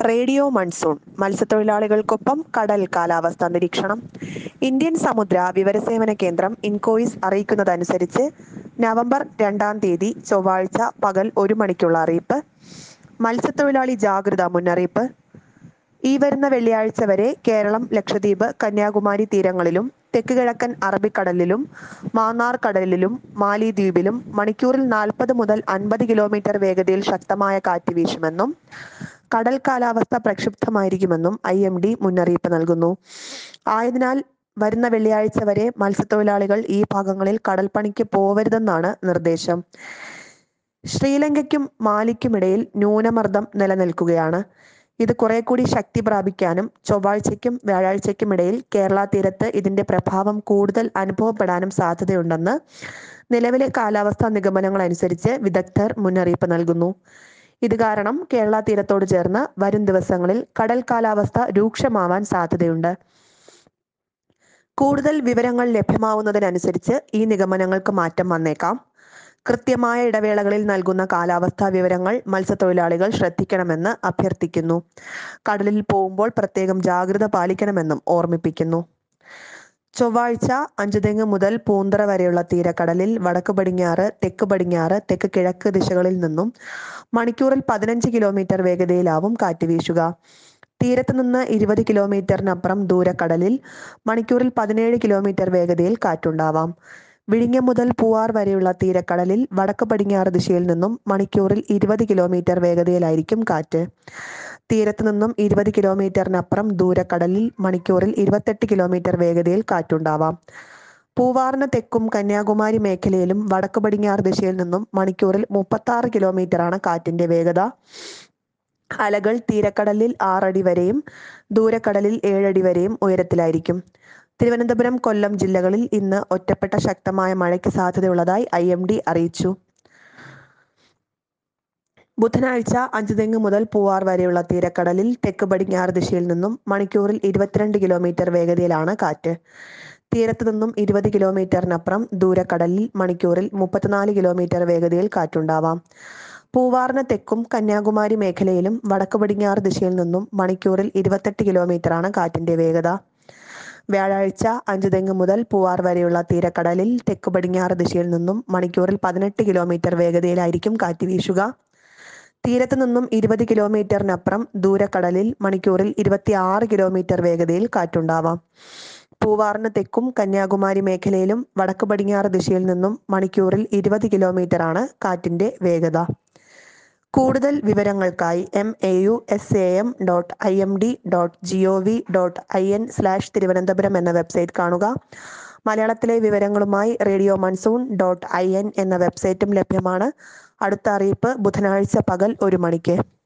radio monsoon മത്സ്യത്തൊഴിലാളികൾക്കൊപ്പം കടൽ കാലാവസ്ഥാ നിരീക്ഷണം ഇന്ത്യൻ സമുദ്ര വിവരസേവന കേന്ദ്രം ഇൻകോയിസ് അറിയിക്കുന്നതനുസരിച്ച് നവംബർ രണ്ടാം തീയതി ചൊവ്വാഴ്ച പകൽ ഒരു മണിക്കുള്ള അറിയിപ്പ് മത്സ്യത്തൊഴിലാളി ജാഗ്രതാ മുന്നറിയിപ്പ് ഈ വരുന്ന വെള്ളിയാഴ്ച വരെ കേരളം ലക്ഷദ്വീപ് കന്യാകുമാരി തീരങ്ങളിലും തെക്ക് കിഴക്കൻ അറബിക്കടലിലും മാന്നാർ കടലിലും മാലിദ്വീപിലും മണിക്കൂറിൽ നാൽപ്പത് മുതൽ അൻപത് കിലോമീറ്റർ വേഗതയിൽ ശക്തമായ കാറ്റ് വീശുമെന്നും കടൽ കാലാവസ്ഥ പ്രക്ഷുബ്ധമായിരിക്കുമെന്നും ഐ എം ഡി മുന്നറിയിപ്പ് നൽകുന്നു ആയതിനാൽ വരുന്ന വെള്ളിയാഴ്ച വരെ മത്സ്യത്തൊഴിലാളികൾ ഈ ഭാഗങ്ങളിൽ കടൽപ്പണിക്ക് പോവരുതെന്നാണ് നിർദ്ദേശം ശ്രീലങ്കയ്ക്കും മാലിക്കുമിടയിൽ ന്യൂനമർദ്ദം നിലനിൽക്കുകയാണ് ഇത് കുറെ കൂടി ശക്തി പ്രാപിക്കാനും ചൊവ്വാഴ്ചയ്ക്കും വ്യാഴാഴ്ചയ്ക്കും ഇടയിൽ കേരള തീരത്ത് ഇതിന്റെ പ്രഭാവം കൂടുതൽ അനുഭവപ്പെടാനും സാധ്യതയുണ്ടെന്ന് നിലവിലെ കാലാവസ്ഥാ നിഗമനങ്ങൾ അനുസരിച്ച് വിദഗ്ധർ മുന്നറിയിപ്പ് നൽകുന്നു ഇത് കാരണം കേരള തീരത്തോട് ചേർന്ന് വരും ദിവസങ്ങളിൽ കടൽ കാലാവസ്ഥ രൂക്ഷമാവാൻ സാധ്യതയുണ്ട് കൂടുതൽ വിവരങ്ങൾ ലഭ്യമാവുന്നതിനനുസരിച്ച് ഈ നിഗമനങ്ങൾക്ക് മാറ്റം വന്നേക്കാം കൃത്യമായ ഇടവേളകളിൽ നൽകുന്ന കാലാവസ്ഥാ വിവരങ്ങൾ മത്സ്യത്തൊഴിലാളികൾ ശ്രദ്ധിക്കണമെന്ന് അഭ്യർത്ഥിക്കുന്നു കടലിൽ പോകുമ്പോൾ പ്രത്യേകം ജാഗ്രത പാലിക്കണമെന്നും ഓർമ്മിപ്പിക്കുന്നു ചൊവ്വാഴ്ച അഞ്ചുതെങ്ങ് മുതൽ പൂന്തറ വരെയുള്ള തീരക്കടലിൽ വടക്ക് പടിഞ്ഞാറ് തെക്ക് പടിഞ്ഞാറ് തെക്ക് കിഴക്ക് ദിശകളിൽ നിന്നും മണിക്കൂറിൽ പതിനഞ്ച് കിലോമീറ്റർ വേഗതയിലാവും കാറ്റ് വീശുക തീരത്ത് നിന്ന് ഇരുപത് കിലോമീറ്ററിനപ്പുറം ദൂരക്കടലിൽ മണിക്കൂറിൽ പതിനേഴ് കിലോമീറ്റർ വേഗതയിൽ കാറ്റുണ്ടാവാം വിഴിഞ്ഞം മുതൽ പൂവാർ വരെയുള്ള തീരക്കടലിൽ വടക്ക് പടിഞ്ഞാറ് ദിശയിൽ നിന്നും മണിക്കൂറിൽ ഇരുപത് കിലോമീറ്റർ വേഗതയിലായിരിക്കും കാറ്റ് തീരത്ത് നിന്നും ഇരുപത് കിലോമീറ്ററിനപ്പുറം ദൂരക്കടലിൽ മണിക്കൂറിൽ ഇരുപത്തെട്ട് കിലോമീറ്റർ വേഗതയിൽ കാറ്റുണ്ടാവാം പൂവാറിന് തെക്കും കന്യാകുമാരി മേഖലയിലും വടക്ക് പടിഞ്ഞാറ് ദിശയിൽ നിന്നും മണിക്കൂറിൽ മുപ്പത്തി കിലോമീറ്ററാണ് കാറ്റിന്റെ വേഗത അലകൾ തീരക്കടലിൽ ആറടി വരെയും ദൂരക്കടലിൽ ഏഴടി വരെയും ഉയരത്തിലായിരിക്കും തിരുവനന്തപുരം കൊല്ലം ജില്ലകളിൽ ഇന്ന് ഒറ്റപ്പെട്ട ശക്തമായ മഴയ്ക്ക് സാധ്യതയുള്ളതായി ഐ എം ഡി അറിയിച്ചു ബുധനാഴ്ച അഞ്ചുതെങ്ങ് മുതൽ പൂവാർ വരെയുള്ള തീരക്കടലിൽ തെക്ക് പടിഞ്ഞാറ് ദിശയിൽ നിന്നും മണിക്കൂറിൽ ഇരുപത്തിരണ്ട് കിലോമീറ്റർ വേഗതയിലാണ് കാറ്റ് തീരത്ത് നിന്നും ഇരുപത് കിലോമീറ്ററിനപ്പുറം ദൂരക്കടലിൽ മണിക്കൂറിൽ മുപ്പത്തിനാല് കിലോമീറ്റർ വേഗതയിൽ കാറ്റുണ്ടാവാം പൂവാറിന് തെക്കും കന്യാകുമാരി മേഖലയിലും വടക്ക് പടിഞ്ഞാറ് ദിശയിൽ നിന്നും മണിക്കൂറിൽ ഇരുപത്തെട്ട് കിലോമീറ്ററാണ് കാറ്റിന്റെ വേഗത വ്യാഴാഴ്ച അഞ്ചുതെങ്ങ് മുതൽ പൂവാർ വരെയുള്ള തീരക്കടലിൽ തെക്ക് പടിഞ്ഞാറ് ദിശയിൽ നിന്നും മണിക്കൂറിൽ പതിനെട്ട് കിലോമീറ്റർ വേഗതയിലായിരിക്കും കാറ്റ് വീശുക തീരത്ത് നിന്നും ഇരുപത് കിലോമീറ്ററിനപ്പുറം ദൂരക്കടലിൽ മണിക്കൂറിൽ ഇരുപത്തിയാറ് കിലോമീറ്റർ വേഗതയിൽ കാറ്റുണ്ടാവാം പൂവാറിന് തെക്കും കന്യാകുമാരി മേഖലയിലും വടക്ക് പടിഞ്ഞാറ് ദിശയിൽ നിന്നും മണിക്കൂറിൽ ഇരുപത് കിലോമീറ്ററാണ് കാറ്റിന്റെ വേഗത കൂടുതൽ വിവരങ്ങൾക്കായി M A U S A M dot I M D dot G O V dot I N slash Thiruvananthapuram എന്ന വെബ്സൈറ്റ് കാണുക മലയാളത്തിലെ വിവരങ്ങളുമായി radio monsoon dot I N എന്ന വെബ്സൈറ്റും ലഭ്യമാണ് അടുത്ത അറിയിപ്പ് ബുധനാഴ്ച പകൽ ഒരു മണിക്ക്